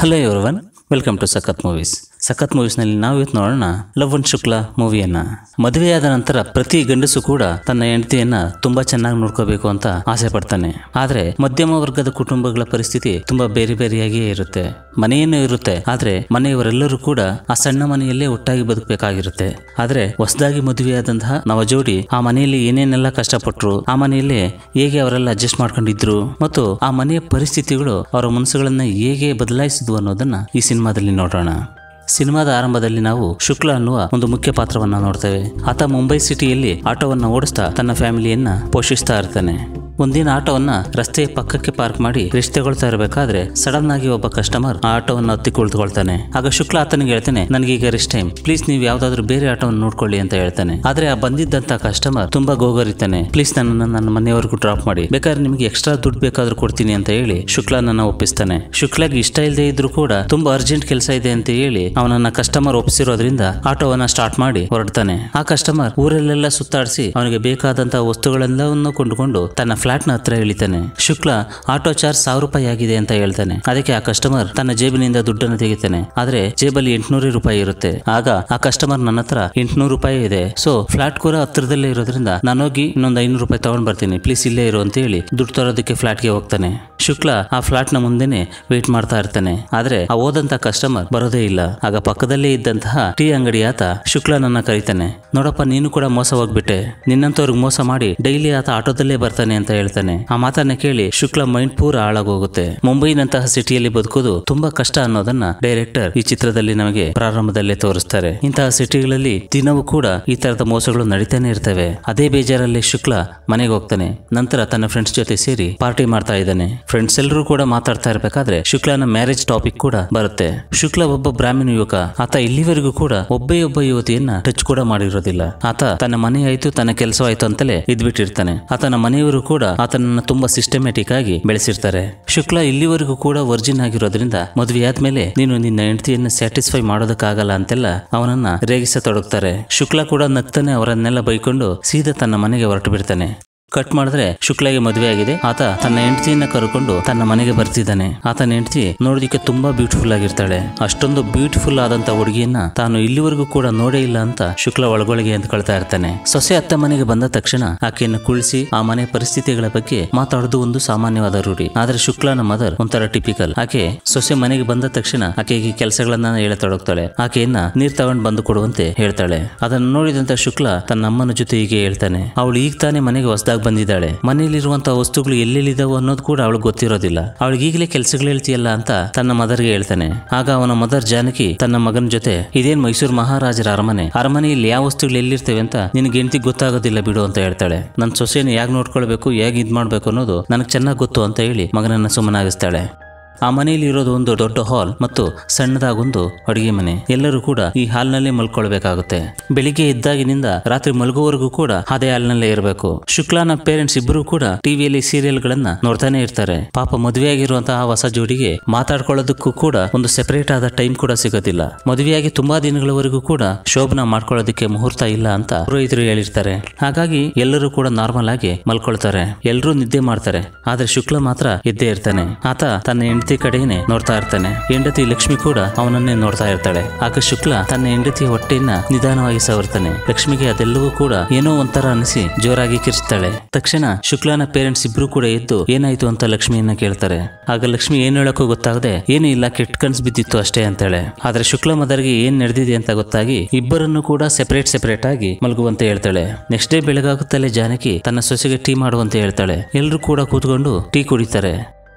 hello everyone welcome to Sakath movies Sakath ಮೂವೀಸ್ನಲ್ಲಿ ನಾವು ಇವತ್ತು ನೋಡೋಣ ಲವ್ ಅಂಡ್ ಶುಕ್ಲ ಮೂವಿಯನ್ನ ಮದುವೆಯಾದ ನಂತರ ಪ್ರತಿ ಗಂಡಸು ಕೂಡ ತನ್ನ ಹೆಂಡತಿಯನ್ನ ತುಂಬಾ ಚೆನ್ನಾಗಿ ನೋಡ್ಕೋಬೇಕು ಅಂತ ಆಸೆ ಪಡ್ತಾನೆ ಆದ್ರೆ ಮಧ್ಯಮ ವರ್ಗದ ಕುಟುಂಬಗಳ ಪರಿಸ್ಥಿತಿ ತುಂಬಾ ಬೇರೆ ಬೇರೆಯಾಗಿಯೇ ಇರುತ್ತೆ ಮನೆಯೇನೂ ಇರುತ್ತೆ ಆದ್ರೆ ಮನೆಯವರೆಲ್ಲರೂ ಕೂಡ ಆ ಸಣ್ಣ ಮನೆಯಲ್ಲೇ ಒಟ್ಟಾಗಿ ಬದುಕಬೇಕಾಗಿರುತ್ತೆ ಆದ್ರೆ ಹೊಸದಾಗಿ ಮದುವೆಯಾದಂತಹ ನವಜೋಡಿ ಆ ಮನೆಯಲ್ಲಿ ಏನೇನೆಲ್ಲ ಕಷ್ಟಪಟ್ರು ಆ ಮನೆಯಲ್ಲಿ ಹೇಗೆ ಅವರೆಲ್ಲ ಅಡ್ಜಸ್ಟ್ ಮಾಡ್ಕೊಂಡಿದ್ರು ಮತ್ತು ಆ ಮನೆಯ ಪರಿಸ್ಥಿತಿಗಳು ಅವರ ಮನಸ್ಸುಗಳನ್ನ ಹೇಗೆ ಬದಲಾಯಿಸಿದ್ವು ಅನ್ನೋದನ್ನ ಈ ಸಿನಿಮಾದಲ್ಲಿ ನೋಡೋಣ ಸಿನಿಮಾದ ಆರಂಭದಲ್ಲಿ ನಾವು ಶುಕ್ಲ ಅನ್ನುವ ಒಂದು ಮುಖ್ಯ ಪಾತ್ರವನ್ನ ನೋಡ್ತೇವೆ ಆತ ಮುಂಬೈ ಸಿಟಿಯಲ್ಲಿ ಆಟೋವನ್ನ ಓಡಿಸ್ತಾ ತನ್ನ ಫ್ಯಾಮಿಲಿಯನ್ನ ಪೋಷಿಸ್ತಾ ಇರ್ತಾನೆ ಒಂದಿನ ಆಟೋವನ್ನ ರಸ್ತೆಯ ಪಕ್ಕಕ್ಕೆ ಪಾರ್ಕ್ ಮಾಡಿ ರೆಸ್ಟ್ ತಗೊಳ್ತಾ ಇರಬೇಕಾದ್ರೆ ಸಡನ್ ಆಗಿ ಒಬ್ಬ ಕಸ್ಟಮರ್ ಆ ಆಟೋವನ್ನ ಹತ್ತಿ ಕುಳಿತುಕೊಳ್ತಾನೆ ಆಗ ಶುಕ್ಲ ಆತನಿಗೆ ಹೇಳ್ತಾನೆ ನನಗೀಗ ರೆಸ್ಟ್ ಟೈಮ್ ಪ್ಲೀಸ್ ನೀವು ಯಾವ್ದಾದ್ರು ಬೇರೆ ಆಟೋವನ್ನು ನೋಡ್ಕೊಳ್ಳಿ ಅಂತ ಹೇಳ್ತಾನೆ ಆದ್ರೆ ಆ ಬಂದಿದ್ದಂತ ಕಸ್ಟಮರ್ ತುಂಬಾ ಗೋಗರಿತಾನೆ ಪ್ಲೀಸ್ ನನ್ನನ್ನು ನನ್ನ ಮನೆಯವರೆಗೂ ಡ್ರಾಪ್ ಮಾಡಿ ಬೇಕಾದ್ರೆ ನಿಮಗೆ ಎಕ್ಸ್ಟ್ರಾ ದುಡ್ಡು ಬೇಕಾದ್ರೂ ಕೊಡ್ತೀನಿ ಅಂತ ಹೇಳಿ ಶುಕ್ಲನನ್ನ ಒಪ್ಪಿಸ್ತಾನೆ ಶುಕ್ಲಾಗಿ ಇಷ್ಟ ಇಲ್ಲದೆ ಇದ್ರೂ ಕೂಡ ತುಂಬಾ ಅರ್ಜೆಂಟ್ ಕೆಲಸ ಇದೆ ಅಂತ ಹೇಳಿ ಅವನನ್ನ ಕಸ್ಟಮರ್ ಒಪ್ಪಿಸಿರೋದ್ರಿಂದ ಆಟೋವನ್ನ ಸ್ಟಾರ್ಟ್ ಮಾಡಿ ಹೊರಡ್ತಾನೆ ಆ ಕಸ್ಟಮರ್ ಊರಲ್ಲೆಲ್ಲ ಸುತ್ತಾಡಿಸಿ ಅವನಿಗೆ ಬೇಕಾದಂತಹ ವಸ್ತುಗಳೆಲ್ಲವನ್ನು ಕೊಂಡುಕೊಂಡು ತನ್ನ ಫ್ಲಾಟ್ ನ ಹತ್ರ ಇಳಿತಾನೆ ಶುಕ್ಲ ಆಟೋ ಚಾರ್ಜ್ ಸಾವಿರ ರೂಪಾಯಿ ಆಗಿದೆ ಅಂತ ಹೇಳ್ತಾನೆ ಅದಕ್ಕೆ ಆ ಕಸ್ಟಮರ್ ತನ್ನ ಜೇಬಿನಿಂದ ದುಡ್ಡನ್ನು ತೆಗಿತಾನೆ ಆದ್ರೆ ಜೇಬಲ್ಲಿ ಎಂಟ್ನೂರು ರೂಪಾಯಿ ಇರುತ್ತೆ ಆಗ ಆ ಕಸ್ಟಮರ್ ನನ್ನ ಹತ್ರ ಎಂಟ್ನೂರು ರೂಪಾಯಿ ಇದೆ ಸೊ ಫ್ಲಾಟ್ ಕೂಡ ಹತ್ರದಲ್ಲೇ ಇರೋದ್ರಿಂದ ನಾನು ಹೋಗಿ ಇನ್ನೊಂದು ಐನೂರು ರೂಪಾಯಿ ತಗೊಂಡ್ ಬರ್ತೀನಿ ಪ್ಲೀಸ್ ಇಲ್ಲೇ ಇರು ಅಂತ ಹೇಳಿ ದುಡ್ಡು ತರೋದಕ್ಕೆ ಫ್ಲಾಟ್ಗೆ ಹೋಗ್ತಾನೆ ಶುಕ್ಲ ಆ ಫ್ಲಾಟ್ ನ ಮುಂದೆನೆ ವೇಟ್ ಮಾಡ್ತಾ ಇರ್ತಾನೆ ಆದ್ರೆ ಆ ಹೋದಂತ ಕಸ್ಟಮರ್ ಬರೋದೇ ಇಲ್ಲ ಆಗ ಪಕ್ಕದಲ್ಲೇ ಇದ್ದಂತಹ ಟೀ ಅಂಗಡಿ ಆತ ಶುಕ್ಲನನ್ನ ಕರೀತಾನೆ ನೋಡಪ್ಪ ನೀನು ಕೂಡ ಮೋಸ ಹೋಗ್ಬಿಟ್ಟೆ ನಿನ್ನಂತವ್ರಿಗೆ ಮೋಸ ಮಾಡಿ ಡೈಲಿ ಆತ ಆಟೋದಲ್ಲೇ ಬರ್ತಾನೆ ಅಂತ ಹೇಳ್ತಾನೆ ಆ ಮಾತನ್ನ ಕೇಳಿ ಶುಕ್ಲ ಮೈಂಡ್ ಪೂರ ಹಾಳಾಗೋಗುತ್ತೆ ಮುಂಬೈನಂತಹ ಸಿಟಿಯಲ್ಲಿ ಬದುಕೋದು ತುಂಬಾ ಕಷ್ಟ ಅನ್ನೋದನ್ನ ಡೈರೆಕ್ಟರ್ ಈ ಚಿತ್ರದಲ್ಲಿ ನಮಗೆ ಪ್ರಾರಂಭದಲ್ಲೇ ತೋರಿಸ್ತಾರೆ ಇಂತಹ ಸಿಟಿಗಳಲ್ಲಿ ದಿನವೂ ಕೂಡ ಈ ತರದ ಮೋಸಗಳು ನಡೀತಾನೆ ಇರ್ತವೆ ಅದೇ ಬೇಜಾರಲ್ಲಿ ಶುಕ್ಲ ಮನೆಗೆ ಹೋಗ್ತಾನೆ ನಂತರ ತನ್ನ ಫ್ರೆಂಡ್ಸ್ ಜೊತೆ ಸೇರಿ ಪಾರ್ಟಿ ಮಾಡ್ತಾ ಇದ್ದಾನೆ ಫ್ರೆಂಡ್ಸ್ ಎಲ್ಲರೂ ಕೂಡ ಮಾತಾಡ್ತಾ ಇರ್ಬೇಕಾದ್ರೆ ಶುಕ್ಲನ ಮ್ಯಾರೇಜ್ ಟಾಪಿಕ್ ಕೂಡ ಬರುತ್ತೆ ಶುಕ್ಲ ಒಬ್ಬ ಬ್ರಾಹ್ಮಣ ಯುವಕ ಆತ ಇಲ್ಲಿವರೆಗೂ ಕೂಡ ಒಬ್ಬೇ ಒಬ್ಬ ಯುವತಿಯನ್ನ ಟಚ್ ಕೂಡ ಮಾಡಿರೋದಿಲ್ಲ ಆತ ತನ್ನ ಮನೆ ಆಯ್ತು ತನ್ನ ಕೆಲಸ ಆಯ್ತು ಅಂತಲೇ ಇದ್ಬಿಟ್ಟಿರ್ತಾನೆ ಆತನ ಮನೆಯವರು ಕೂಡ ಆತನನ್ನ ತುಂಬಾ ಸಿಸ್ಟಮ್ಯಾಟಿಕ್ ಆಗಿ ಬೆಳೆಸಿರ್ತಾರೆ ಶುಕ್ಲ ಇಲ್ಲಿವರೆಗೂ ಕೂಡ ವರ್ಜಿನ್ ಆಗಿರೋದ್ರಿಂದ ಮದುವೆ ಆದ್ಮೇಲೆ ನೀನು ನಿನ್ನ ಹೆಂಡತಿಯನ್ನ ಸ್ಯಾಟಿಸ್ಫೈ ಮಾಡೋದಕ್ಕಾಗಲ್ಲ ಅಂತೆಲ್ಲ ಅವನನ್ನ ರೇಗಿಸತೊಡಗ್ತಾರೆ ಶುಕ್ಲ ಕೂಡ ನಗ್ತಾನೆ ಅವರನ್ನೆಲ್ಲ ಬೈಕೊಂಡು ಸೀದಾ ತನ್ನ ಮನೆಗೆ ಹೊರಟು ಬಿಡ್ತಾನೆ ಕಟ್ ಮಾಡಿದ್ರೆ ಶುಕ್ಲಾಗೆ ಮದುವೆ ಆಗಿದೆ ಆತ ತನ್ನ ಹೆಂಡತಿಯನ್ನ ಕರ್ಕೊಂಡು ತನ್ನ ಮನೆಗೆ ಬರ್ತಿದ್ದಾನೆ ಆತನ ಹೆಂಡತಿ ನೋಡೋದಿಕ್ಕೆ ತುಂಬಾ ಬ್ಯೂಟಿಫುಲ್ ಆಗಿರ್ತಾಳೆ ಅಷ್ಟೊಂದು ಬ್ಯೂಟಿಫುಲ್ ಆದಂತ ಹುಡುಗಿಯನ್ನ ತಾನು ಇಲ್ಲಿವರೆಗೂ ಕೂಡ ನೋಡೇ ಇಲ್ಲ ಅಂತ ಶುಕ್ಲ ಒಳಗೊಳಗೆ ಅಂದ್ಕೊಳ್ತಾ ಇರ್ತಾನೆ ಸೊಸೆ ಅತ್ತ ಮನೆಗೆ ಬಂದ ತಕ್ಷಣ ಆಕೆಯನ್ನು ಕುಳಿಸಿ ಆ ಮನೆ ಪರಿಸ್ಥಿತಿಗಳ ಬಗ್ಗೆ ಮಾತಾಡೋದು ಒಂದು ಸಾಮಾನ್ಯವಾದ ರೂಢಿ ಆದ್ರೆ ಶುಕ್ಲನ ಮದರ್ ಒಂಥರ ಟಿಪಿಕಲ್ ಆಕೆ ಸೊಸೆ ಮನೆಗೆ ಬಂದ ತಕ್ಷಣ ಆಕೆಗೆ ಕೆಲಸಗಳನ್ನ ಹೇಳತೊಡಗ್ತಾಳೆ ಆಕೆಯನ್ನ ನೀರ್ ತಗೊಂಡ್ ಬಂದು ಕೊಡುವಂತೆ ಹೇಳ್ತಾಳೆ ಅದನ್ನು ನೋಡಿದಂತ ಶುಕ್ಲ ತನ್ನ ಅಮ್ಮನ ಜೊತೆ ಹೀಗೆ ಹೇಳ್ತಾನೆ ಅವಳು ಈಗ ತಾನೇ ಮನೆಗೆ ಹೊಸದಾಗಿ ಬಂದಿದ್ದಾಳೆ ಮನೆಯಲ್ಲಿರುವಂತಹ ವಸ್ತುಗಳು ಎಲ್ಲೆಲ್ಲಿದಾವೆ ಅನ್ನೋದು ಕೂಡ ಅವಳಿಗೆ ಗೊತ್ತಿರೋದಿಲ್ಲ ಅವಳಿಗೆ ಈಗಲೇ ಕೆಲಸಗಳು ಹೇಳ್ತೀಯಲ್ಲ ಅಂತ ತನ್ನ ಮದರ್ಗೆ ಹೇಳ್ತಾನೆ ಆಗ ಅವನ ಮದರ್ ಜಾನಕಿ ತನ್ನ ಮಗನ ಜೊತೆ ಇದೇನ್ ಮೈಸೂರು ಮಹಾರಾಜರ ಅರಮನೆ ಅರಮನೆಯಲ್ಲಿ ಯಾವ ವಸ್ತುಗಳು ಎಲ್ಲಿರ್ತೇವೆ ಅಂತ ನಿನಗೆ ಹೆಂಡತಿ ಗೊತ್ತಾಗೋದಿಲ್ಲ ಬಿಡು ಅಂತ ಹೇಳ್ತಾಳೆ ನನ್ನ ಸೊಸೆನ ಯಾಕೆ ನೋಡ್ಕೊಳ್ಬೇಕು ಹೇಗೆ ಇದ್ ಮಾಡ್ಬೇಕು ಅನ್ನೋದು ನನಗೆ ಚೆನ್ನಾಗಿ ಗೊತ್ತು ಅಂತ ಹೇಳಿ ಮಗನನ್ನ ಸುಮ್ಮನಾಗಿಸ್ತಾಳೆ ಆ ಮನೆಯಲ್ಲಿ ಇರೋದು ಒಂದು ದೊಡ್ಡ ಹಾಲ್ ಮತ್ತು ಸಣ್ಣದಾಗೊಂದು ಅಡುಗೆ ಮನೆ ಎಲ್ಲರೂ ಕೂಡ ಈ ಹಾಲ್ನಲ್ಲೇ ಮಲ್ಕೊಳ್ಬೇಕಾಗುತ್ತೆ ಬೆಳಿಗ್ಗೆ ಇದ್ದಾಗಿನಿಂದ ರಾತ್ರಿ ಮಲಗುವವರೆಗೂ ಕೂಡ ಅದೇ ಹಾಲ್ನಲ್ಲೇ ಇರಬೇಕು ಶುಕ್ಲಾನ ಪೇರೆಂಟ್ಸ್ ಇಬ್ಬರು ಕೂಡ ಟಿವಿಯಲ್ಲಿ ಸೀರಿಯಲ್ ಗಳನ್ನ ನೋಡ್ತಾನೆ ಇರ್ತಾರೆ ಪಾಪ ಮದುವೆಯಾಗಿರುವಂತಹ ಹೊಸ ಜೋಡಿಗೆ ಮಾತಾಡ್ಕೊಳ್ಳೋದಕ್ಕೂ ಕೂಡ ಒಂದು ಸೆಪರೇಟ್ ಆದ ಟೈಮ್ ಕೂಡ ಸಿಗೋದಿಲ್ಲ ಮದುವೆಯಾಗಿ ತುಂಬಾ ದಿನಗಳವರೆಗೂ ಕೂಡ ಶೋಭನ ಮಾಡ್ಕೊಳ್ಳೋದಕ್ಕೆ ಮುಹೂರ್ತ ಇಲ್ಲ ಅಂತ ಪುರೋಹಿತರು ಹೇಳಿರ್ತಾರೆ ಹಾಗಾಗಿ ಎಲ್ಲರೂ ಕೂಡ ನಾರ್ಮಲ್ ಆಗಿ ಮಲ್ಕೊಳ್ತಾರೆ ಎಲ್ಲರೂ ನಿದ್ದೆ ಮಾಡ್ತಾರೆ ಆದ್ರೆ ಶುಕ್ಲ ಮಾತ್ರ ಎದ್ದೇ ಇರ್ತಾನೆ ಆತ ತನ್ನ ಹೆಂಡತಿ ಕಡೆನೆ ನೋಡ್ತಾ ಇರ್ತಾನೆ ಹೆಂಡತಿ ಲಕ್ಷ್ಮಿ ಕೂಡ ಅವನನ್ನೇ ನೋಡ್ತಾ ಇರ್ತಾಳೆ ಆಗ ಶುಕ್ಲ ತನ್ನ ಹೆಂಡತಿಯ ಹೊಟ್ಟೆಯನ್ನ ನಿಧಾನವಾಗಿ ಸವರ್ತಾನೆ ಲಕ್ಷ್ಮಿಗೆ ಅದೆಲ್ಲವೂ ಕೂಡ ಏನೋ ಒಂಥರ ಅನಿಸಿ ಜೋರಾಗಿ ಕಿರ್ಚ್ತಾಳೆ ತಕ್ಷಣ ಶುಕ್ಲನ ಪೇರೆಂಟ್ಸ್ ಇಬ್ರು ಕೂಡ ಎದ್ದು ಏನಾಯ್ತು ಅಂತ ಲಕ್ಷ್ಮಿಯನ್ನ ಕೇಳ್ತಾರೆ ಆಗ ಲಕ್ಷ್ಮಿ ಏನ್ ಹೇಳಕ್ಕೂ ಗೊತ್ತಾಗದೆ ಏನೂ ಇಲ್ಲ ಕೆಟ್ಟ ಕನ್ಸ್ ಬಿದ್ದಿತ್ತು ಅಷ್ಟೇ ಅಂತೇಳೆ ಆದ್ರೆ ಶುಕ್ಲ ಮದರ್ಗೆ ಏನ್ ನಡೆದಿದೆ ಅಂತ ಗೊತ್ತಾಗಿ ಇಬ್ಬರನ್ನು ಕೂಡ ಸೆಪರೇಟ್ ಸೆಪರೇಟ್ ಆಗಿ ಮಲಗುವಂತೆ ಹೇಳ್ತಾಳೆ ನೆಕ್ಸ್ಟ್ ಡೇ ಬೆಳಗಾಗುತ್ತಲೇ ಜಾನಕಿ ತನ್ನ ಸೊಸೆಗೆ ಟೀ ಮಾಡುವಂತೆ ಹೇಳ್ತಾಳೆ ಎಲ್ಲರೂ ಕೂಡ ಕೂತ್ಕೊಂಡು ಟೀ ಕುಡಿತಾರೆ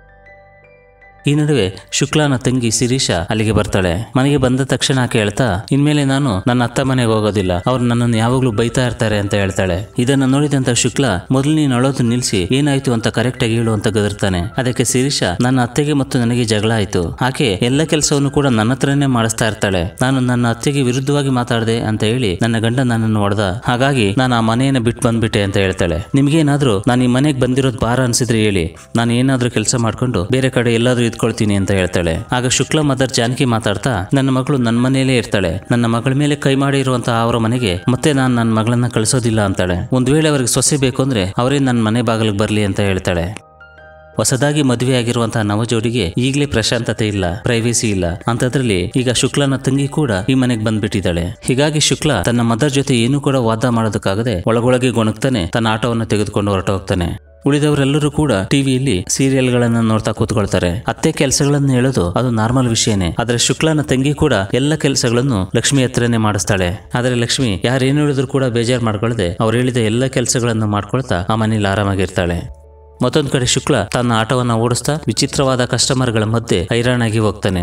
ಈ ನಡುವೆ ಶುಕ್ಲಾನ ತಂಗಿ ಶಿರೀಷ ಅಲ್ಲಿಗೆ ಬರ್ತಾಳೆ ಮನೆಗೆ ಬಂದ ತಕ್ಷಣ ಆಕೆ ಹೇಳ್ತಾ ಇನ್ಮೇಲೆ ನಾನು ನನ್ನ ಅತ್ತ ಮನೆಗೆ ಹೋಗೋದಿಲ್ಲ ಅವ್ರು ನನ್ನನ್ನು ಯಾವಾಗ್ಲೂ ಬೈತಾ ಇರ್ತಾರೆ ಅಂತ ಹೇಳ್ತಾಳೆ ಇದನ್ನ ನೋಡಿದಂತ ಶುಕ್ಲ ಮೊದಲು ನೀನು ಅಳೋದು ನಿಲ್ಸಿ ಏನಾಯ್ತು ಅಂತ ಕರೆಕ್ಟ್ ಆಗಿ ಹೇಳು ಅಂತ ಗದರ್ತಾನೆ ಅದಕ್ಕೆ ಶಿರೀಷ ನನ್ನ ಅತ್ತೆಗೆ ಮತ್ತು ನನಗೆ ಜಗಳ ಆಯ್ತು ಆಕೆ ಎಲ್ಲ ಕೆಲಸವನ್ನು ಕೂಡ ನನ್ನ ಹತ್ರನೇ ಮಾಡಿಸ್ತಾ ಇರ್ತಾಳೆ ನಾನು ನನ್ನ ಅತ್ತೆಗೆ ವಿರುದ್ಧವಾಗಿ ಮಾತಾಡಿದೆ ಅಂತ ಹೇಳಿ ನನ್ನ ಗಂಡ ನನ್ನನ್ನು ಹೊಡೆದ ಹಾಗಾಗಿ ನಾನು ಆ ಮನೆಯನ್ನ ಬಿಟ್ಟು ಬಂದ್ಬಿಟ್ಟೆ ಅಂತ ಹೇಳ್ತಾಳೆ ನಿಮ್ಗೇನಾದ್ರೂ ನಾನು ಈ ಮನೆಗೆ ಬಂದಿರೋದು ಭಾರ ಅನ್ಸಿದ್ರೆ ಹೇಳಿ ನಾನು ಏನಾದ್ರೂ ಕೆಲಸ ಮಾಡ್ಕೊಂಡು ಬೇರೆ ಕಡೆ ಎಲ್ಲಾದ್ರೂ ಇದ್ಕೊಳ್ತೀನಿ ಅಂತ ಹೇಳ್ತಾಳೆ ಆಗ ಶುಕ್ಲ ಮದರ್ ಜಾನಕಿ ಮಾತಾಡ್ತಾ ನನ್ನ ಮಗಳು ನನ್ನ ಮನೆಯಲ್ಲೇ ಇರ್ತಾಳೆ ನನ್ನ ಮಗಳ ಮೇಲೆ ಕೈ ಮಾಡಿರುವಂತಹ ಅವರ ಮನೆಗೆ ಮತ್ತೆ ನಾನು ನನ್ನ ಮಗಳನ್ನ ಕಳಿಸೋದಿಲ್ಲ ಅಂತಾಳೆ ಒಂದ್ ವೇಳೆ ಅವ್ರಿಗೆ ಸೊಸೆ ಬೇಕು ಅಂದ್ರೆ ಅವರೇ ನನ್ನ ಮನೆ ಬಾಗಿಲಿಗೆ ಬರ್ಲಿ ಅಂತ ಹೇಳ್ತಾಳೆ ಹೊಸದಾಗಿ ಮದುವೆಯಾಗಿರುವಂತಹ ನವಜೋಡಿಗೆ ಈಗಲೇ ಪ್ರಶಾಂತತೆ ಇಲ್ಲ ಪ್ರೈವೇಸಿ ಇಲ್ಲ ಅಂತದ್ರಲ್ಲಿ ಈಗ ಶುಕ್ಲನ ತಂಗಿ ಕೂಡ ಈ ಮನೆಗೆ ಬಂದ್ಬಿಟ್ಟಿದ್ದಾಳೆ ಹೀಗಾಗಿ ಶುಕ್ಲ ತನ್ನ ಮದರ್ ಜೊತೆ ಏನೂ ಕೂಡ ವಾದ ಮಾಡೋದಕ್ಕಾಗದೆ ಒಳಗೊಳಗೆ ಗೊಣಗ್ತಾನೆ ತನ್ನ ಆಟೋವನ್ನು ತೆಗೆದುಕೊಂಡು ಹೊರಟೋಗ್ತಾನೆ ಉಳಿದವರೆಲ್ಲರೂ ಕೂಡ ಟಿವಿಯಲ್ಲಿ ಸೀರಿಯಲ್ಗಳನ್ನ ನೋಡ್ತಾ ಕೂತ್ಕೊಳ್ತಾರೆ ಅತ್ತೆ ಕೆಲಸಗಳನ್ನು ಹೇಳೋದು ಅದು ನಾರ್ಮಲ್ ವಿಷಯನೇ ಆದ್ರೆ ಶುಕ್ಲನ ತಂಗಿ ಕೂಡ ಎಲ್ಲ ಕೆಲಸಗಳನ್ನು ಲಕ್ಷ್ಮಿ ಹತ್ರನೇ ಮಾಡಿಸ್ತಾಳೆ ಆದ್ರೆ ಲಕ್ಷ್ಮಿ ಯಾರೇನು ಹೇಳಿದ್ರು ಕೂಡ ಬೇಜಾರು ಮಾಡ್ಕೊಳ್ಳದೆ ಅವ್ರು ಹೇಳಿದ ಎಲ್ಲ ಕೆಲಸಗಳನ್ನು ಮಾಡ್ಕೊಳ್ತಾ ಆ ಮನೇಲಿ ಆರಾಮಾಗಿರ್ತಾಳೆ ಮತ್ತೊಂದು ಕಡೆ ಶುಕ್ಲ ತನ್ನ ಆಟೋವನ್ನ ಓಡಿಸ್ತಾ ವಿಚಿತ್ರವಾದ ಕಸ್ಟಮರ್ಗಳ ಮಧ್ಯೆ ಹೈರಾಣಾಗಿ ಹೋಗ್ತಾನೆ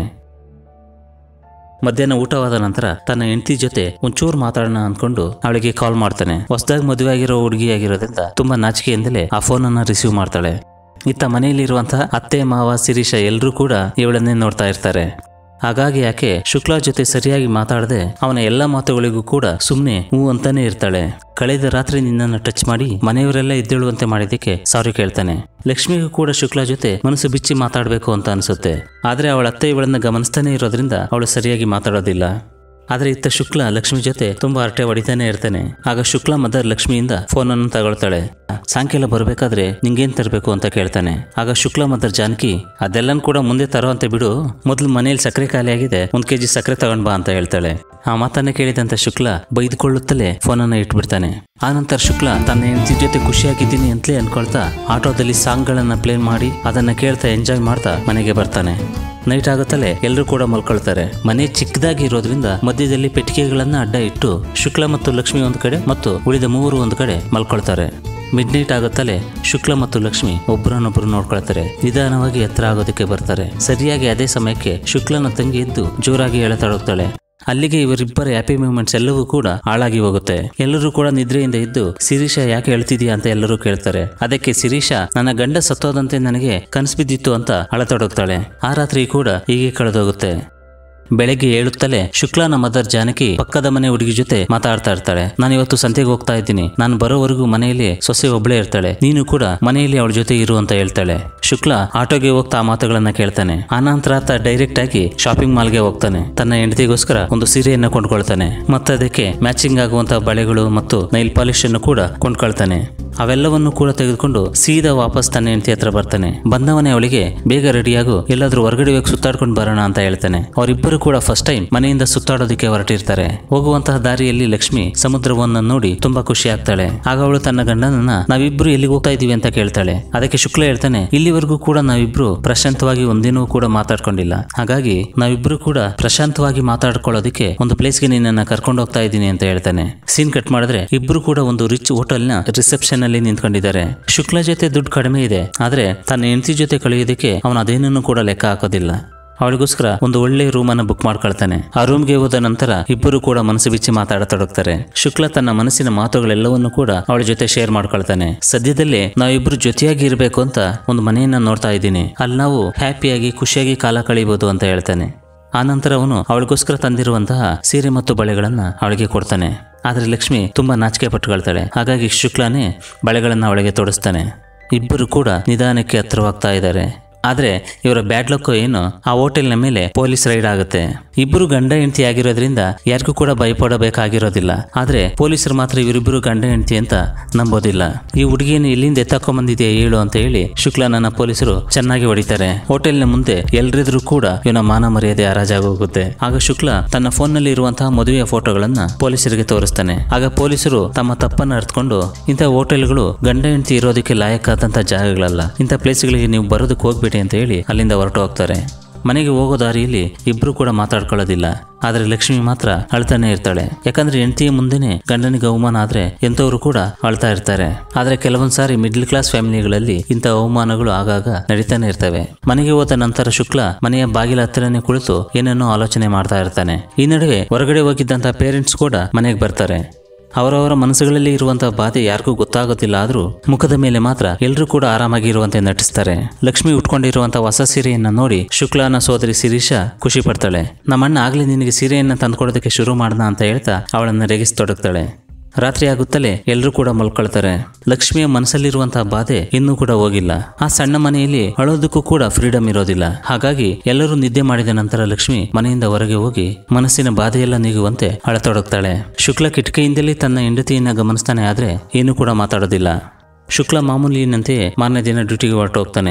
ಮಧ್ಯಾಹ್ನ ಊಟವಾದ ನಂತರ ತನ್ನ ಹೆಂಡತಿ ಜೊತೆ ಒಂಚೂರು ಮಾತಾಡೋಣ ಅನ್ಕೊಂಡು ಅವಳಿಗೆ ಕಾಲ್ ಮಾಡ್ತಾನೆ ಹೊಸದಾಗಿ ಮದುವೆ ಆಗಿರೋ ಹುಡುಗಿಯಾಗಿರೋದ್ರಿಂದ ತುಂಬಾ ನಾಚಿಕೆಯಿಂದಲೇ ಆ ಫೋನನ್ನು ರಿಸೀವ್ ಮಾಡ್ತಾಳೆ ಇತ್ತ ಮನೆಯಲ್ಲಿರುವಂತಹ ಅತ್ತೆ ಮಾವ ಶಿರೀಷ ಎಲ್ಲರೂ ಕೂಡ ಇವಳನ್ನೇ ನೋಡ್ತಾ ಇರ್ತಾರೆ ಹಾಗಾಗಿ ಯಾಕೆ ಶುಕ್ಲಾ ಜೊತೆ ಸರಿಯಾಗಿ ಮಾತಾಡದೆ ಅವನ ಎಲ್ಲ ಮಾತುಗಳಿಗೂ ಕೂಡ ಸುಮ್ಮನೆ ಹೂ ಅಂತಾನೆ ಇರ್ತಾಳೆ ಕಳೆದ ರಾತ್ರಿ ನಿನ್ನನ್ನು ಟಚ್ ಮಾಡಿ ಮನೆಯವರೆಲ್ಲ ಎದ್ದೇಳುವಂತೆ ಮಾಡಿದ್ದಕ್ಕೆ ಸಾರಿ ಕೇಳ್ತಾನೆ ಲಕ್ಷ್ಮಿಗೂ ಕೂಡ ಶುಕ್ಲಾ ಜೊತೆ ಮನಸ್ಸು ಬಿಚ್ಚಿ ಮಾತಾಡಬೇಕು ಅಂತ ಅನಿಸುತ್ತೆ ಆದ್ರೆ ಅವಳ ಅತ್ತೆ ಇವಳನ್ನ ಗಮನಿಸ್ತಾನೆ ಇರೋದ್ರಿಂದ ಅವಳು ಸರಿಯಾಗಿ ಮಾತಾಡೋದಿಲ್ಲ ಆದ್ರೆ ಇತ್ತ ಶುಕ್ಲ ಲಕ್ಷ್ಮಿ ಜೊತೆ ತುಂಬಾ ಹರಟೆ ಹೊಡಿತಾನೆ ಇರ್ತಾನೆ ಆಗ ಶುಕ್ಲ ಮದರ್ ಲಕ್ಷ್ಮಿಯಿಂದ ಫೋನನ್ನು ತಗೊಳ್ತಾಳೆ ಸಾಯಂಕಾಲ ಬರಬೇಕಾದ್ರೆ ನಿಂಗೇನ್ ತರಬೇಕು ಅಂತ ಕೇಳ್ತಾನೆ ಆಗ ಶುಕ್ಲ ಮದರ್ ಜಾನಕಿ ಅದೆಲ್ಲನ್ ಕೂಡ ಮುಂದೆ ತರೋ ಅಂತ ಬಿಡು ಮೊದಲು ಮನೇಲಿ ಸಕ್ಕರೆ ಖಾಲಿ ಆಗಿದೆ ಒಂದ್ ಕೆಜಿ ಸಕ್ಕರೆ ತಗೊಂಡ್ ಬಾ ಅಂತ ಹೇಳ್ತಾಳೆ ಆ ಮಾತನ್ನ ಕೇಳಿದಂತ ಶುಕ್ಲ ಬೈದುಕೊಳ್ಳುತ್ತಲೇ ಫೋನನ್ನ ಇಟ್ಬಿಡ್ತಾನೆ ಆನಂತರ ಶುಕ್ಲ ತನ್ನ ಹೆಂಡತಿ ಜೊತೆ ಖುಷಿಯಾಗಿದ್ದೀನಿ ಅಂತಲೇ ಅನ್ಕೊಳ್ತಾ ಆಟೋದಲ್ಲಿ ಸಾಂಗ್ಗಳನ್ನ ಪ್ಲೇ ಮಾಡಿ ಅದನ್ನ ಕೇಳ್ತಾ ಎಂಜಾಯ್ ಮಾಡ್ತಾ ಮನೆಗೆ ಬರ್ತಾನೆ ನೈಟ್ ಆಗುತ್ತಲೇ ಎಲ್ಲರೂ ಕೂಡ ಮಲ್ಕೊಳ್ತಾರೆ ಮನೆ ಚಿಕ್ಕದಾಗಿ ಇರೋದ್ರಿಂದ ಮಧ್ಯದಲ್ಲಿ ಪೆಟ್ಟಿಗೆಗಳನ್ನ ಅಡ್ಡ ಇಟ್ಟು ಶುಕ್ಲ ಮತ್ತು ಲಕ್ಷ್ಮಿ ಒಂದು ಕಡೆ ಮತ್ತು ಉಳಿದ ಮೂವರು ಒಂದು ಕಡೆ ಮಲ್ಕೊಳ್ತಾರೆ ಮಿಡ್ ನೈಟ್ ಆಗುತ್ತಲೇ ಶುಕ್ಲ ಮತ್ತು ಲಕ್ಷ್ಮಿ ಒಬ್ಬರನ್ನೊಬ್ಬರು ನೋಡ್ಕೊಳ್ತಾರೆ ನಿಧಾನವಾಗಿ ಎತ್ತರ ಆಗೋದಕ್ಕೆ ಬರ್ತಾರೆ ಸರಿಯಾಗಿ ಅದೇ ಸಮಯಕ್ಕೆ ಶುಕ್ಲನ ತಂಗಿ ಎದ್ದು ಜೋರಾಗಿ ಎಳೆತಾಡೋಗ್ತಾಳೆ ಅಲ್ಲಿಗೆ ಇವರಿಬ್ಬರ ಹ್ಯಾಪಿ ಮೂಮೆಂಟ್ಸ್ ಎಲ್ಲವೂ ಕೂಡ ಹಾಳಾಗಿ ಹೋಗುತ್ತೆ ಎಲ್ಲರೂ ಕೂಡ ನಿದ್ರೆಯಿಂದ ಇದ್ದು ಶಿರೀಷ ಯಾಕೆ ಹೇಳ್ತಿದೀಯಾ ಅಂತ ಎಲ್ಲರೂ ಕೇಳ್ತಾರೆ ಅದಕ್ಕೆ ಶಿರೀಷ ನನ್ನ ಗಂಡ ಸತ್ತೋದಂತೆ ನನಗೆ ಕನಸು ಬಿದ್ದಿತ್ತು ಅಂತ ಅಳತೊಡಗ್ತಾಳೆ ಆ ರಾತ್ರಿ ಕೂಡ ಹೀಗೆ ಕಳೆದೋಗುತ್ತೆ ಬೆಳಗ್ಗೆ ಏಳುತ್ತಲೇ ಶುಕ್ಲಾನ ಮದರ್ ಜಾನಕಿ ಪಕ್ಕದ ಮನೆ ಹುಡುಗಿ ಜೊತೆ ಮಾತಾಡ್ತಾ ಇರ್ತಾಳೆ ನಾನು ಇವತ್ತು ಸಂತೆಗೆ ಹೋಗ್ತಾ ಇದ್ದೀನಿ ನಾನು ಬರೋವರೆಗೂ ಮನೆಯಲ್ಲಿ ಸೊಸೆ ಒಬ್ಳೇ ಇರ್ತಾಳೆ ನೀನು ಕೂಡ ಮನೆಯಲ್ಲಿ ಅವಳ ಜೊತೆ ಇರು ಅಂತ ಹೇಳ್ತಾಳೆ ಶುಕ್ಲಾ ಆಟೋಗೆ ಹೋಗ್ತಾ ಆ ಮಾತುಗಳನ್ನ ಕೇಳ್ತಾನೆ ಆನಂತರ ಆತ ಡೈರೆಕ್ಟ್ ಆಗಿ ಶಾಪಿಂಗ್ ಮಾಲ್ಗೆ ಹೋಗ್ತಾನೆ ತನ್ನ ಹೆಂಡತಿಗೋಸ್ಕರ ಒಂದು ಸೀರೆಯನ್ನ ಕೊಂಡ್ಕೊಳ್ತಾನೆ ಮತ್ತೆ ಅದಕ್ಕೆ ಮ್ಯಾಚಿಂಗ್ ಆಗುವಂತಹ ಬಳೆಗಳು ಮತ್ತು ನೈಲ್ ಪಾಲಿಶ್ ಅನ್ನು ಕೂಡ ಕೊಂಡ್ಕೊಳ್ತಾನೆ ಅವೆಲ್ಲವನ್ನು ಕೂಡ ತೆಗೆದುಕೊಂಡು ಸೀದಾ ವಾಪಸ್ ತನ್ನ ಹೆಂಡತಿ ಹತ್ರ ಬರ್ತಾನೆ ಬಂದವನೇ ಅವಳಿಗೆ ಬೇಗ ರೆಡಿಯಾಗು ಎಲ್ಲಾದ್ರೂ ಹೊರಗಡೆ ಹೋಗಿ ಸುತ್ತಾಡ್ಕೊಂಡು ಬರೋಣ ಅಂತ ಹೇಳ್ತಾನೆ ಅವರಿಬ್ಬರು ಕೂಡ ಫಸ್ಟ್ ಟೈಮ್ ಮನೆಯಿಂದ ಸುತ್ತಾಡೋದಕ್ಕೆ ಹೊರಟಿರ್ತಾರೆ ಹೋಗುವಂತಹ ದಾರಿಯಲ್ಲಿ ಲಕ್ಷ್ಮಿ ಸಮುದ್ರವನ್ನ ನೋಡಿ ತುಂಬಾ ಖುಷಿ ಆಗ್ತಾಳೆ ಆಗ ಅವಳು ತನ್ನ ಗಂಡನನ್ನ ನಾವಿಬ್ರು ಎಲ್ಲಿಗೆ ಹೋಗ್ತಾ ಇದೀವಿ ಅಂತ ಕೇಳ್ತಾಳೆ ಅದಕ್ಕೆ ಶುಕ್ಲ ಹೇಳ್ತಾನೆ ಇಲ್ಲಿವರೆಗೂ ಕೂಡ ನಾವಿಬ್ರು ಪ್ರಶಾಂತವಾಗಿ ಒಂದಿನೂ ಕೂಡ ಮಾತಾಡ್ಕೊಂಡಿಲ್ಲ ಹಾಗಾಗಿ ನಾವಿಬ್ರು ಕೂಡ ಪ್ರಶಾಂತವಾಗಿ ಮಾತಾಡ್ಕೊಳ್ಳೋದಕ್ಕೆ ಒಂದು ಪ್ಲೇಸ್ಗೆ ನಿನ್ನನ್ನ ಕರ್ಕೊಂಡು ಹೋಗ್ತಾ ಇದ್ದೀನಿ ಅಂತ ಹೇಳ್ತಾನೆ ಸೀನ್ ಕಟ್ ಮಾಡಿದ್ರೆ ಇಬ್ರು ಕೂಡ ಒಂದು ರಿಚ್ ಹೋಟೆಲ್ನ ರಿಸೆಪ್ಷನ್ ಅಲ್ಲಿ ನಿಂತ್ಕೊಂಡಿದ್ದಾರೆ ಶುಕ್ಲ ಜೊತೆ ದುಡ್ಡು ಕಡಿಮೆ ಇದೆ ಆದ್ರೆ ತನ್ನ ಹೆಂಡತಿ ಜೊತೆ ಕಳೆಯೋದಕ್ಕೆ ಅವನು ಅದೇನನ್ನು ಕೂಡ ಲೆಕ್ಕ ಹಾಕೋದಿಲ್ಲ ಅವಳಿಗೋಸ್ಕರ ಒಂದು ಒಳ್ಳೆ ರೂಮನ್ನು ಬುಕ್ ಮಾಡ್ಕೊಳ್ತಾನೆ ಆ ರೂಮ್ಗೆ ಹೋದ ನಂತರ ಇಬ್ಬರು ಕೂಡ ಮನಸ್ಸು ಬಿಚ್ಚಿ ಮಾತಾಡತೊಡಗ್ತಾರೆ ಶುಕ್ಲ ತನ್ನ ಮನಸ್ಸಿನ ಮಾತುಗಳೆಲ್ಲವನ್ನು ಕೂಡ ಅವಳ ಜೊತೆ ಶೇರ್ ಮಾಡ್ಕೊಳ್ತಾನೆ ಸದ್ಯದಲ್ಲೇ ನಾವಿಬ್ರು ಜೊತೆಯಾಗಿ ಇರಬೇಕು ಅಂತ ಒಂದು ಮನೆಯನ್ನ ನೋಡ್ತಾ ಇದ್ದೀನಿ ಅಲ್ಲಿ ನಾವು ಹ್ಯಾಪಿಯಾಗಿ ಖುಷಿಯಾಗಿ ಕಾಲ ಕಳೀಬಹುದು ಅಂತ ಹೇಳ್ತಾನೆ ಆನಂತರ ಅವನು ಅವಳಿಗೋಸ್ಕರ ತಂದಿರುವಂತಹ ಸೀರೆ ಮತ್ತು ಬಳೆಗಳನ್ನ ಅವಳಿಗೆ ಕೊಡ್ತಾನೆ ಆದ್ರೆ ಲಕ್ಷ್ಮಿ ತುಂಬಾ ನಾಚಿಕೆ ಪಟ್ಟುಕೊಳ್ತಾಳೆ ಹಾಗಾಗಿ ಶುಕ್ಲಾನೇ ಬಳೆಗಳನ್ನ ಅವಳಿಗೆ ತೊಡಿಸ್ತಾನೆ ಇಬ್ಬರು ಕೂಡ ನಿಧಾನಕ್ಕೆ ಹತ್ರವಾಗ್ತಾ ಇದ್ದಾರೆ ಆದ್ರೆ ಇವರ ಬ್ಯಾಡ್ ಲಕ್ ಏನು ಆ ಹೋಟೆಲ್ನ ಮೇಲೆ ಪೊಲೀಸ್ ರೈಡ್ ಆಗುತ್ತೆ ಇಬ್ಬರು ಗಂಡ ಹೆಂಡತಿ ಆಗಿರೋದ್ರಿಂದ ಯಾರಿಗೂ ಕೂಡ ಭಯಪಡಬೇಕಾಗಿರೋದಿಲ್ಲ ಆದ್ರೆ ಪೊಲೀಸರು ಮಾತ್ರ ಇವರಿಬ್ಬರು ಗಂಡ ಹೆಂಡತಿ ಅಂತ ನಂಬೋದಿಲ್ಲ ಈ ಹುಡುಗಿಯನ್ನು ಎಲ್ಲಿಂದ ಎತ್ತಾಕೊಂಬಂದಿದೆಯಾ ಹೇಳು ಅಂತ ಹೇಳಿ ಶುಕ್ಲನನ್ನ ಪೊಲೀಸರು ಚೆನ್ನಾಗಿ ಹೊಡಿತಾರೆ ಹೋಟೆಲ್ನ ಮುಂದೆ ಎಲ್ರಿದ್ರು ಕೂಡ ಇವನ ಮಾನ ಮರ್ಯಾದೆ ಹರಾಜಾಗಿ ಹೋಗುತ್ತೆ ಆಗ ಶುಕ್ಲ ತನ್ನ ಫೋನ್ನಲ್ಲಿ ಇರುವಂತಹ ಮದುವೆಯ ಫೋಟೋಗಳನ್ನ ಪೊಲೀಸರಿಗೆ ತೋರಿಸ್ತಾನೆ ಆಗ ಪೊಲೀಸರು ತಮ್ಮ ತಪ್ಪನ್ನ ಅರ್ಥಕೊಂಡು ಇಂಥ ಹೋಟೆಲ್ಗಳು ಗಂಡ ಹೆಂಡತಿ ಇರೋದಕ್ಕೆ ಲಾಯಕ್ಕಾದಂಥ ಜಾಗಗಳಲ್ಲ ಇಂಥ ಪ್ಲೇಸ್ಗಳಿಗೆ ನೀವು ಬರೋದಕ್ಕೆ ಹೋಗ್ಬೇಡಿ ಅಂತ ಹೇಳಿ ಅಲ್ಲಿಂದ ಹೊರಟು ಹೋಗ್ತಾರೆ ಮನೆಗೆ ಹೋಗೋ ದಾರಿಯಲ್ಲಿ ಇಬ್ರು ಕೂಡ ಮಾತಾಡ್ಕೊಳ್ಳೋದಿಲ್ಲ ಆದ್ರೆ ಲಕ್ಷ್ಮಿ ಮಾತ್ರ ಅಳ್ತಾನೆ ಇರ್ತಾಳೆ ಯಾಕಂದ್ರೆ ಹೆಂಡತಿಯ ಮುಂದೆನೆ ಗಂಡನಿಗೆ ಅವಮಾನ ಆದ್ರೆ ಎಂಥವ್ರು ಕೂಡ ಅಳ್ತಾ ಇರ್ತಾರೆ ಆದ್ರೆ ಕೆಲವೊಂದ್ ಸಾರಿ ಮಿಡ್ಲ್ ಕ್ಲಾಸ್ ಫ್ಯಾಮಿಲಿಗಳಲ್ಲಿ ಇಂಥ ಅವಮಾನಗಳು ಆಗಾಗ ನಡೀತಾನೆ ಇರ್ತವೆ ಮನೆಗೆ ಹೋದ ನಂತರ ಶುಕ್ಲ ಮನೆಯ ಬಾಗಿಲ ಹತ್ತಿರನೇ ಕುಳಿತು ಏನೇನೋ ಆಲೋಚನೆ ಮಾಡ್ತಾ ಇರ್ತಾನೆ ಈ ನಡುವೆ ಹೊರಗಡೆ ಹೋಗಿದ್ದಂತ ಪೇರೆಂಟ್ಸ್ ಕೂಡ ಮನೆಗೆ ಬರ್ತಾರೆ ಅವರವರ ಮನಸ್ಸುಗಳಲ್ಲಿ ಇರುವಂತಹ ಬಾಧೆ ಯಾರಿಗೂ ಗೊತ್ತಾಗೋದಿಲ್ಲ ಆದ್ರೂ ಮುಖದ ಮೇಲೆ ಮಾತ್ರ ಎಲ್ಲರೂ ಕೂಡ ಆರಾಮಾಗಿರುವಂತೆ ನಟಿಸ್ತಾರೆ ಲಕ್ಷ್ಮಿ ಉಟ್ಕೊಂಡಿರುವಂತಹ ಹೊಸ ಸೀರೆಯನ್ನ ನೋಡಿ ಶುಕ್ಲಾನ ಸೋದರಿ ಶಿರೀಷ ಖುಷಿ ಪಡ್ತಾಳೆ ನಮ್ಮಣ್ಣ ಆಗ್ಲೇ ನಿನಗೆ ಸೀರೆಯನ್ನ ತಂದ್ಕೊಡೋದಕ್ಕೆ ಶುರು ಮಾಡ್ದ ಅಂತ ಹೇಳ್ತಾ ಅವಳನ್ನ ರೇಗಿಸ್ತೊಡಗ್ತಾಳೆ ರಾತ್ರಿ ಆಗುತ್ತಲೇ ಎಲ್ಲರೂ ಕೂಡ ಮಲ್ಕೊಳ್ತಾರೆ ಲಕ್ಷ್ಮಿಯ ಮನಸ್ಸಲ್ಲಿರುವಂತಹ ಬಾಧೆ ಇನ್ನೂ ಕೂಡ ಹೋಗಿಲ್ಲ ಆ ಸಣ್ಣ ಮನೆಯಲ್ಲಿ ಅಳೋದಕ್ಕೂ ಕೂಡ ಫ್ರೀಡಮ್ ಇರೋದಿಲ್ಲ ಹಾಗಾಗಿ ಎಲ್ಲರೂ ನಿದ್ದೆ ಮಾಡಿದ ನಂತರ ಲಕ್ಷ್ಮಿ ಮನೆಯಿಂದ ಹೊರಗೆ ಹೋಗಿ ಮನಸ್ಸಿನ ಬಾಧೆಯೆಲ್ಲ ನೀಗುವಂತೆ ಅಳತೊಡಗ್ತಾಳೆ ಶುಕ್ಲ ಕಿಟಕಿಯಿಂದಲೇ ತನ್ನ ಹೆಂಡತಿಯನ್ನ ಗಮನಿಸ್ತಾನೆ ಆದ್ರೆ ಏನೂ ಕೂಡ ಮಾತಾಡೋದಿಲ್ಲ ಶುಕ್ಲ ಮಾಮೂಲಿನಂತೆ ಮಾರನೇ ದಿನ ಡ್ಯೂಟಿಗೆ ಹೊರಟು ಹೋಗ್ತಾನೆ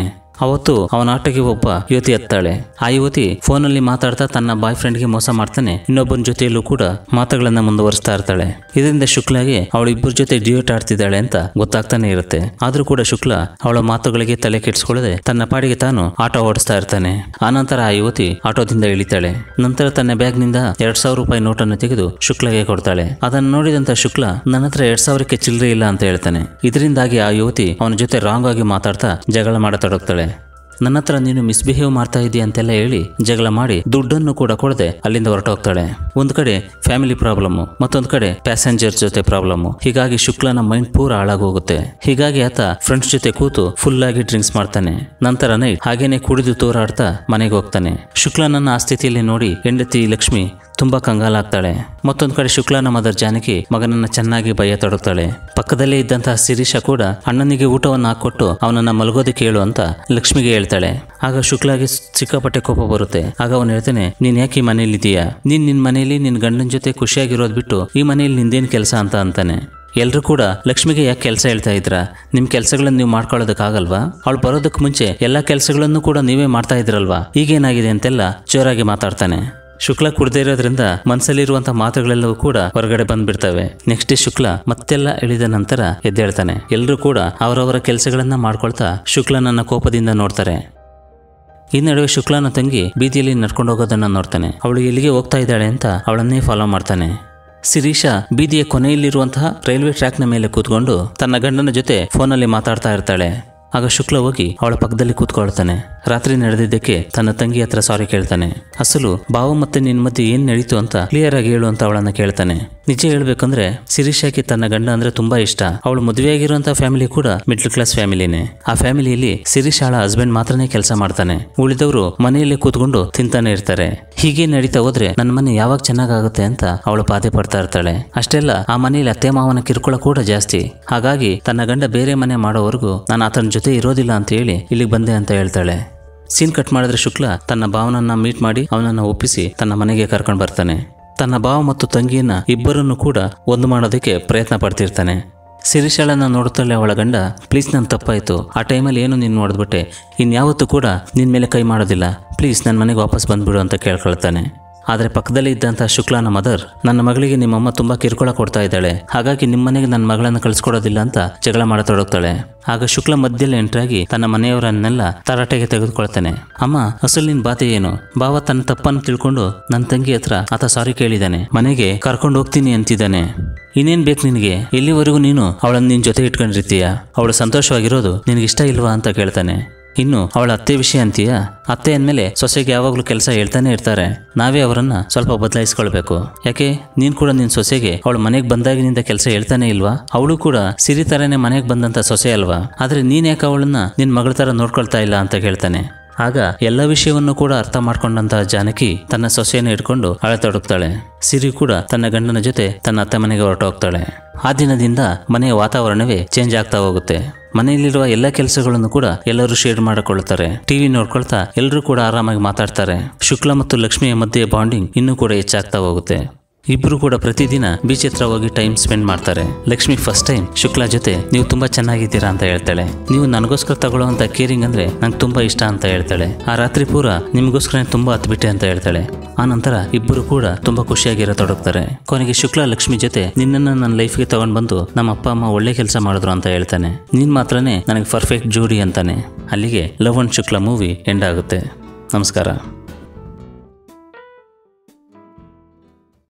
ಅವತ್ತು ಅವನ ಆಟೋಗೆ ಒಬ್ಬ ಯುವತಿ ಹತ್ತಾಳೆ ಆ ಯುವತಿ ಫೋನಲ್ಲಿ ಮಾತಾಡ್ತಾ ತನ್ನ ಬಾಯ್ ಫ್ರೆಂಡ್ಗೆ ಮೋಸ ಮಾಡ್ತಾನೆ ಇನ್ನೊಬ್ಬನ ಜೊತೆಯಲ್ಲೂ ಕೂಡ ಮಾತುಗಳನ್ನ ಮುಂದುವರಿಸ್ತಾ ಇರ್ತಾಳೆ ಇದರಿಂದ ಶುಕ್ಲಾಗೆ ಅವಳು ಇಬ್ಬರ ಜೊತೆ ಡಿಯೋಟ್ ಆಡ್ತಿದ್ದಾಳೆ ಅಂತ ಗೊತ್ತಾಗ್ತಾನೆ ಇರುತ್ತೆ ಆದ್ರೂ ಕೂಡ ಶುಕ್ಲ ಅವಳ ಮಾತುಗಳಿಗೆ ತಲೆ ಕೆಡಿಸ್ಕೊಳ್ಳದೆ ತನ್ನ ಪಾಡಿಗೆ ತಾನು ಆಟೋ ಓಡಿಸ್ತಾ ಇರ್ತಾನೆ ಆನಂತರ ಆ ಯುವತಿ ಆಟೋದಿಂದ ಇಳಿತಾಳೆ ನಂತರ ತನ್ನ ಬ್ಯಾಗ್ನಿಂದ ಎರಡ್ ಸಾವಿರ ರೂಪಾಯಿ ನೋಟನ್ನು ತೆಗೆದು ಶುಕ್ಲಗೆ ಕೊಡ್ತಾಳೆ ಅದನ್ನು ನೋಡಿದಂತ ಶುಕ್ಲ ನನ್ನ ಹತ್ರ ಎರಡ್ ಸಾವಿರಕ್ಕೆ ಚಿಲ್ಲರೆ ಇಲ್ಲ ಅಂತ ಹೇಳ್ತಾನೆ ಇದರಿಂದಾಗಿ ಆ ಯುವತಿ ಅವನ ಜೊತೆ ರಾಂಗ್ ಆಗಿ ಮಾತಾಡ್ತಾ ಜಗಳ ಮಾಡತೊಡಗ್ತಾಳೆ ನನ್ನ ಹತ್ರ ನೀನು ಮಿಸ್ಬಿಹೇವ್ ಮಾಡ್ತಾ ಇದೀಯ ಅಂತೆಲ್ಲ ಹೇಳಿ ಜಗಳ ಮಾಡಿ ದುಡ್ಡನ್ನು ಕೂಡ ಕೊಡದೆ ಅಲ್ಲಿಂದ ಹೊರಟೋಗ್ತಾಳೆ ಒಂದ್ ಕಡೆ ಫ್ಯಾಮಿಲಿ ಪ್ರಾಬ್ಲಮ್ ಮತ್ತೊಂದ್ ಕಡೆ ಪ್ಯಾಸೆಂಜರ್ ಜೊತೆ ಪ್ರಾಬ್ಲಮ್ ಹೀಗಾಗಿ ಶುಕ್ಲನ ಮೈಂಡ್ ಪೂರ ಹಾಳಾಗೋಗುತ್ತೆ ಹೀಗಾಗಿ ಆತ ಫ್ರೆಂಡ್ಸ್ ಜೊತೆ ಕೂತು ಫುಲ್ ಆಗಿ ಡ್ರಿಂಕ್ಸ್ ಮಾಡ್ತಾನೆ ನಂತರ ನೈಟ್ ಹಾಗೇನೆ ಕುಡಿದು ತೂರಾಡ್ತಾ ಮನೆಗೆ ಹೋಗ್ತಾನೆ ಶುಕ್ಲನನ್ನ ಆ ಸ್ಥಿತಿಯಲ್ಲಿ ನೋಡಿ ಹೆಂಡತಿ ಲಕ್ಷ್ಮಿ ತುಂಬಾ ಕಂಗಾಲಾಗ್ತಾಳೆ ಮತ್ತೊಂದು ಕಡೆ ಶುಕ್ಲನ ಮದರ್ ಜಾನಕಿ ಮಗನನ್ನ ಚೆನ್ನಾಗಿ ಭಯ ತೊಡಗ್ತಾಳೆ ಪಕ್ಕದಲ್ಲೇ ಇದ್ದಂತಹ ಶಿರೀಷ ಕೂಡ ಅಣ್ಣನಿಗೆ ಊಟವನ್ನು ಹಾಕೊಟ್ಟು ಅವನನ್ನ ಮಲಗೋದಕ್ಕೆ ಹೇಳು ಅಂತ ಲಕ್ಷ್ಮಿಗೆ ಹೇಳ್ತಾಳೆ ಆಗ ಶುಕ್ಲಾಗೆ ಸಿಕ್ಕಾಪಟ್ಟೆ ಕೋಪ ಬರುತ್ತೆ ಆಗ ಅವನು ಹೇಳ್ತಾನೆ ನೀನ್ ಯಾಕೆ ಈ ಮನೇಲಿ ಇದೀಯಾ ನೀನ್ ನಿನ್ ಮನೇಲಿ ನಿನ್ ಗಂಡನ ಜೊತೆ ಖುಷಿಯಾಗಿರೋದ್ ಬಿಟ್ಟು ಈ ಮನೇಲಿ ನಿಂದೇನ್ ಕೆಲಸ ಅಂತ ಅಂತಾನೆ ಎಲ್ಲರೂ ಕೂಡ ಲಕ್ಷ್ಮಿಗೆ ಯಾಕೆ ಕೆಲಸ ಹೇಳ್ತಾ ಇದ್ರ ನಿಮ್ ಕೆಲಸಗಳನ್ನ ನೀವು ಮಾಡ್ಕೊಳ್ಳೋದಕ್ಕಾಗಲ್ವಾ ಅವಳು ಬರೋದಕ್ಕೆ ಮುಂಚೆ ಎಲ್ಲ ಕೆಲಸಗಳನ್ನು ಕೂಡ ನೀವೇ ಮಾಡ್ತಾ ಇದ್ರಲ್ವಾ ಈಗೇನಾಗಿದೆ ಅಂತೆಲ್ಲ ಜೋರಾಗಿ ಮಾತಾಡ್ತಾನೆ ಶುಕ್ಲ ಕುಡ್ದೇ ಇರೋದ್ರಿಂದ ಮನಸ್ಸಲ್ಲಿರುವಂತ ಮಾತುಗಳೆಲ್ಲವೂ ಕೂಡ ಹೊರಗಡೆ ಬಂದ್ಬಿಡ್ತವೆ ನೆಕ್ಸ್ಟ್ ಡೇ ಶುಕ್ಲ ಮತ್ತೆಲ್ಲ ಇಳಿದ ನಂತರ ಎದ್ದೇಳ್ತಾನೆ ಎಲ್ಲರೂ ಕೂಡ ಅವರವರ ಕೆಲಸಗಳನ್ನ ಮಾಡ್ಕೊಳ್ತಾ ಶುಕ್ಲನನ್ನ ಕೋಪದಿಂದ ನೋಡ್ತಾರೆ ಈ ನಡುವೆ ಶುಕ್ಲನ ತಂಗಿ ಬೀದಿಯಲ್ಲಿ ನಡ್ಕೊಂಡು ಹೋಗೋದನ್ನ ನೋಡ್ತಾನೆ ಅವಳು ಎಲ್ಲಿಗೆ ಹೋಗ್ತಾ ಇದ್ದಾಳೆ ಅಂತ ಅವಳನ್ನೇ ಫಾಲೋ ಮಾಡ್ತಾನೆ ಶಿರೀಷಾ ಬೀದಿಯ ಕೊನೆಯಲ್ಲಿರುವಂತಹ ರೈಲ್ವೆ ಟ್ರ್ಯಾಕ್ನ ಮೇಲೆ ಕೂತ್ಕೊಂಡು ತನ್ನ ಗಂಡನ ಜೊತೆ ಫೋನಲ್ಲಿ ಮಾತಾಡ್ತಾ ಇರ್ತಾಳೆ ಆಗ ಶುಕ್ಲ ಹೋಗಿ ಅವಳ ಪಕ್ಕದಲ್ಲಿ ಕೂತ್ಕೊಳ್ತಾನೆ ರಾತ್ರಿ ನಡೆದಿದ್ದಕ್ಕೆ ತನ್ನ ತಂಗಿ ಹತ್ರ ಸಾರಿ ಕೇಳ್ತಾನೆ ಅಸಲು ಬಾವ ಮತ್ತೆ ನಿನ್ ಮಧ್ಯೆ ಏನ್ ನಡೀತು ಅಂತ ಕ್ಲಿಯರ್ ಆಗಿ ಹೇಳು ಅಂತ ಅವಳನ್ನ ಕೇಳ್ತಾನೆ ನಿಜ ಹೇಳ್ಬೇಕಂದ್ರೆ ಶಿರೀಷಾಗೆ ತನ್ನ ಗಂಡ ಅಂದ್ರೆ ತುಂಬಾ ಇಷ್ಟ ಅವಳು ಮದುವೆಯಾಗಿರುವಂತ ಫ್ಯಾಮಿಲಿ ಕೂಡ ಮಿಡ್ಲ್ ಕ್ಲಾಸ್ ಫ್ಯಾಮಿಲಿನೇ ಆ ಫ್ಯಾಮಿಲಿಯಲ್ಲಿ ಶಿರೀಶಾಳ ಹಸ್ಬೆಂಡ್ ಮಾತ್ರನೇ ಕೆಲಸ ಮಾಡ್ತಾನೆ ಉಳಿದವರು ಮನೆಯಲ್ಲೇ ಕೂತ್ಕೊಂಡು ತಿಂತಾನೆ ಇರ್ತಾರೆ ಹೀಗೆ ನಡೀತಾ ಹೋದ್ರೆ ನನ್ನ ಮನೆ ಯಾವಾಗ ಚೆನ್ನಾಗಾಗುತ್ತೆ ಅಂತ ಅವಳು ಬಾಧೆ ಪಡ್ತಾ ಇರ್ತಾಳೆ ಅಷ್ಟೆಲ್ಲ ಆ ಮನೆಯಲ್ಲಿ ಅತ್ತೆ ಮಾವನ ಕಿರುಕುಳ ಕೂಡ ಜಾಸ್ತಿ ಹಾಗಾಗಿ ತನ್ನ ಗಂಡ ಬೇರೆ ಮನೆ ಮಾಡೋವರೆಗೂ ನಾನು ಆತನ ಜೊತೆ ಇರೋದಿಲ್ಲ ಅಂತ ಹೇಳಿ ಇಲ್ಲಿಗೆ ಬಂದೆ ಅಂತ ಹೇಳ್ತಾಳೆ ಸೀನ್ ಕಟ್ ಮಾಡಿದ್ರೆ ಶುಕ್ಲ ತನ್ನ ಭಾವನನ್ನ ಮೀಟ್ ಮಾಡಿ ಅವನನ್ನ ಒಪ್ಪಿಸಿ ತನ್ನ ಮನೆಗೆ ಕರ್ಕೊಂಡು ಬರ್ತಾನೆ ತನ್ನ ಭಾವ ಮತ್ತು ತಂಗಿಯನ್ನ ಇಬ್ಬರನ್ನು ಕೂಡ ಒಂದು ಮಾಡೋದಕ್ಕೆ ಪ್ರಯತ್ನ ಪಡ್ತಿರ್ತಾನೆ ಶಿರೀಶಾಳನ್ನ ನೋಡುತ್ತಲೇ ಅವಳ ಗಂಡ ಪ್ಲೀಸ್ ನನ್ನ ತಪ್ಪಾಯಿತು ಆ ಟೈಮಲ್ಲಿ ಏನು ನೀನು ನೋಡಿದ್ಬಿಟ್ಟೆ ಇನ್ಯಾವತ್ತೂ ಕೂಡ ನಿನ್ನ ಮೇಲೆ ಕೈ ಮಾಡೋದಿಲ್ಲ ಪ್ಲೀಸ್ ನನ್ನ ಮನೆಗೆ ವಾಪಸ್ ಬಂದ್ಬಿಡು ಅಂತ ಕೇಳ್ಕೊಳ್ತಾನೆ ಆದರೆ ಪಕ್ಕದಲ್ಲಿ ಇದ್ದಂಥ ಶುಕ್ಲಾನ ಮದರ್ ನನ್ನ ಮಗಳಿಗೆ ನಿಮ್ಮಮ್ಮ ತುಂಬಾ ಕಿರುಕುಳ ಕೊಡ್ತಾ ಇದ್ದಾಳೆ ಹಾಗಾಗಿ ನಿಮ್ಮ ಮನೆಗೆ ನನ್ನ ಮಗಳನ್ನು ಕಳಿಸ್ಕೊಡೋದಿಲ್ಲ ಅಂತ ಜಗಳ ಮಾಡತೊಡಗ್ತಾಳೆ ಆಗ ಶುಕ್ಲ ಮಧ್ಯದಲ್ಲಿ ಎಂಟ್ರಾಗಿ ತನ್ನ ಮನೆಯವರನ್ನೆಲ್ಲ ತರಾಟೆಗೆ ತೆಗೆದುಕೊಳ್ತಾನೆ ಅಮ್ಮ ಅಸಲು ನಿನ್ ಬಾತೆ ಏನು ಬಾವ ತನ್ನ ತಪ್ಪನ್ನು ತಿಳ್ಕೊಂಡು ನನ್ನ ತಂಗಿ ಹತ್ರ ಆತ ಸಾರಿ ಕೇಳಿದಾನೆ ಮನೆಗೆ ಕರ್ಕೊಂಡು ಹೋಗ್ತೀನಿ ಅಂತಿದ್ದಾನೆ ಇನ್ನೇನ್ ಬೇಕು ನಿನಗೆ ಎಲ್ಲಿವರೆಗೂ ನೀನು ಅವಳನ್ನ ನಿನ್ ಜೊತೆ ಇಟ್ಕೊಂಡಿರ್ತೀಯ ಅವಳು ಸಂತೋಷವಾಗಿರೋದು ನಿನಗೆ ಇಷ್ಟ ಇಲ್ವಾ ಅಂತ ಕೇಳ್ತಾನೆ ಇನ್ನು ಅವಳ ಅತ್ತೆ ವಿಷಯ ಅಂತೀಯಾ ಅತ್ತೆ ಅಂದಮೇಲೆ ಸೊಸೆಗೆ ಯಾವಾಗಲೂ ಕೆಲಸ ಹೇಳ್ತಾನೆ ಇರ್ತಾರೆ ನಾವೇ ಅವರನ್ನ ಸ್ವಲ್ಪ ಬದಲಾಯಿಸ್ಕೊಳ್ಬೇಕು ಯಾಕೆ ನೀನ್ ಕೂಡ ನಿನ್ ಸೊಸೆಗೆ ಅವಳು ಮನೆಗೆ ಬಂದಾಗಿನಿಂದ ಕೆಲಸ ಹೇಳ್ತಾನೆ ಇಲ್ವಾ ಅವಳು ಕೂಡ ಸಿರಿ ತರನೇ ಮನೆಗೆ ಬಂದಂತ ಸೊಸೆ ಅಲ್ವಾ ಆದ್ರೆ ನೀನ್ ಯಾಕೆ ಅವಳನ್ನ ನಿನ್ ಮಗಳ ತರ ನೋಡ್ಕೊಳ್ತಾ ಇಲ್ಲ ಅಂತ ಕೇಳ್ತಾನೆ ಆಗ ಎಲ್ಲ ವಿಷಯವನ್ನು ಕೂಡ ಅರ್ಥ ಮಾಡ್ಕೊಂಡಂತಹ ಜಾನಕಿ ತನ್ನ ಸೊಸೆಯನ್ನು ಹಿಡ್ಕೊಂಡು ಅಳತೊಡಗ್ತಾಳೆ ಸಿರಿ ಕೂಡ ತನ್ನ ಗಂಡನ ಜೊತೆ ತನ್ನ ಅತ್ತೆ ಮನೆಗೆ ಹೊರಟೋಗ್ತಾಳೆ ಆ ದಿನದಿಂದ ಮನೆಯ ವಾತಾವರಣವೇ ಚೇಂಜ್ ಆಗ್ತಾ ಹೋಗುತ್ತೆ ಮನೆಯಲ್ಲಿರುವ ಎಲ್ಲ ಕೆಲಸಗಳನ್ನು ಕೂಡ ಎಲ್ಲರೂ ಶೇರ್ ಮಾಡಿಕೊಳ್ಳುತ್ತಾರೆ ಟಿವಿ ನೋಡ್ಕೊಳ್ತಾ ಎಲ್ಲರೂ ಕೂಡ ಆರಾಮಾಗಿ ಮಾತಾಡ್ತಾರೆ ಶುಕ್ಲ ಮತ್ತು ಲಕ್ಷ್ಮಿಯ ಮಧ್ಯೆ ಬಾಂಡಿಂಗ್ ಇನ್ನೂ ಕೂಡ ಹೆಚ್ಚಾಗ್ತಾ ಹೋಗುತ್ತೆ ಇಬ್ರು ಕೂಡ ಪ್ರತಿದಿನ ಬೀಚ್ ಹತ್ರ ಹೋಗಿ ಟೈಮ್ ಸ್ಪೆಂಡ್ ಮಾಡ್ತಾರೆ ಲಕ್ಷ್ಮಿ ಫಸ್ಟ್ ಟೈಮ್ ಶುಕ್ಲಾ ಜೊತೆ ನೀವು ತುಂಬಾ ಚೆನ್ನಾಗಿದ್ದೀರಾ ಅಂತ ಹೇಳ್ತಾಳೆ ನೀವು ನನಗೋಸ್ಕರ ತಗೊಳ್ಳುವಂತ ಕೇರಿಂಗ್ ಅಂದ್ರೆ ನಂಗೆ ತುಂಬಾ ಇಷ್ಟ ಅಂತ ಹೇಳ್ತಾಳೆ ಆ ರಾತ್ರಿ ಪೂರ ನಿಮಗೋಸ್ಕರ ತುಂಬಾ ಹತ್ಬಿಟ್ಟೆ ಅಂತ ಹೇಳ್ತಾಳೆ ಆ ನಂತರ ಇಬ್ಬರು ಕೂಡ ತುಂಬಾ ಖುಷಿಯಾಗಿರೋ ತೊಡಗ್ತಾರೆ ಕೊನೆಗೆ ಶುಕ್ಲಾ ಲಕ್ಷ್ಮಿ ಜೊತೆ ನಿನ್ನನ್ನು ನನ್ನ ಲೈಫ್ಗೆ ತಗೊಂಡ್ ಬಂದು ನಮ್ಮ ಅಪ್ಪ ಅಮ್ಮ ಒಳ್ಳೆ ಕೆಲಸ ಮಾಡಿದ್ರು ಅಂತ ಹೇಳ್ತಾನೆ ನೀನ್ ಮಾತ್ರನೇ ನನಗೆ ಪರ್ಫೆಕ್ಟ್ ಜೋಡಿ ಅಂತಾನೆ ಅಲ್ಲಿಗೆ love and Shukla movie end ಆಗುತ್ತೆ ನಮಸ್ಕಾರ